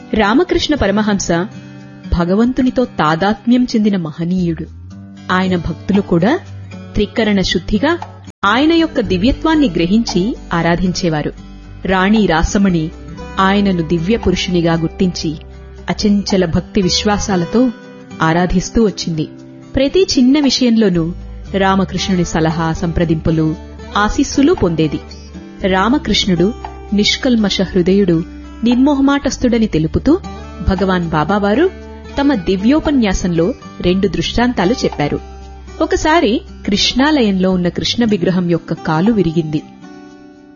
రామకృష్ణ పరమహంస భగవంతునితో తాదాత్మ్యం చెందిన మహనీయుడు ఆయన భక్తులు కూడా త్రికరణ శుద్ధిగా ఆయన యొక్క దివ్యత్వాన్ని గ్రహించి ఆరాధించేవారు రాణి రాసమణి ఆయనను దివ్య పురుషునిగా గుర్తించి అచంచల భక్తి విశ్వాసాలతో ఆరాధిస్తూ వచ్చింది ప్రతి చిన్న విషయంలోనూ రామకృష్ణుని సలహా సంప్రదింపులు ఆశీస్సులు పొందేది రామకృష్ణుడు నిష్కల్మష హృదయుడు నిర్మోహమాటస్థుడని తెలుపుతూ భగవాన్ బాబావారు తమ దివ్యోపన్యాసంలో రెండు దృష్టాంతాలు చెప్పారు ఒకసారి కృష్ణాలయంలో ఉన్న కృష్ణ విగ్రహం యొక్క కాలు విరిగింది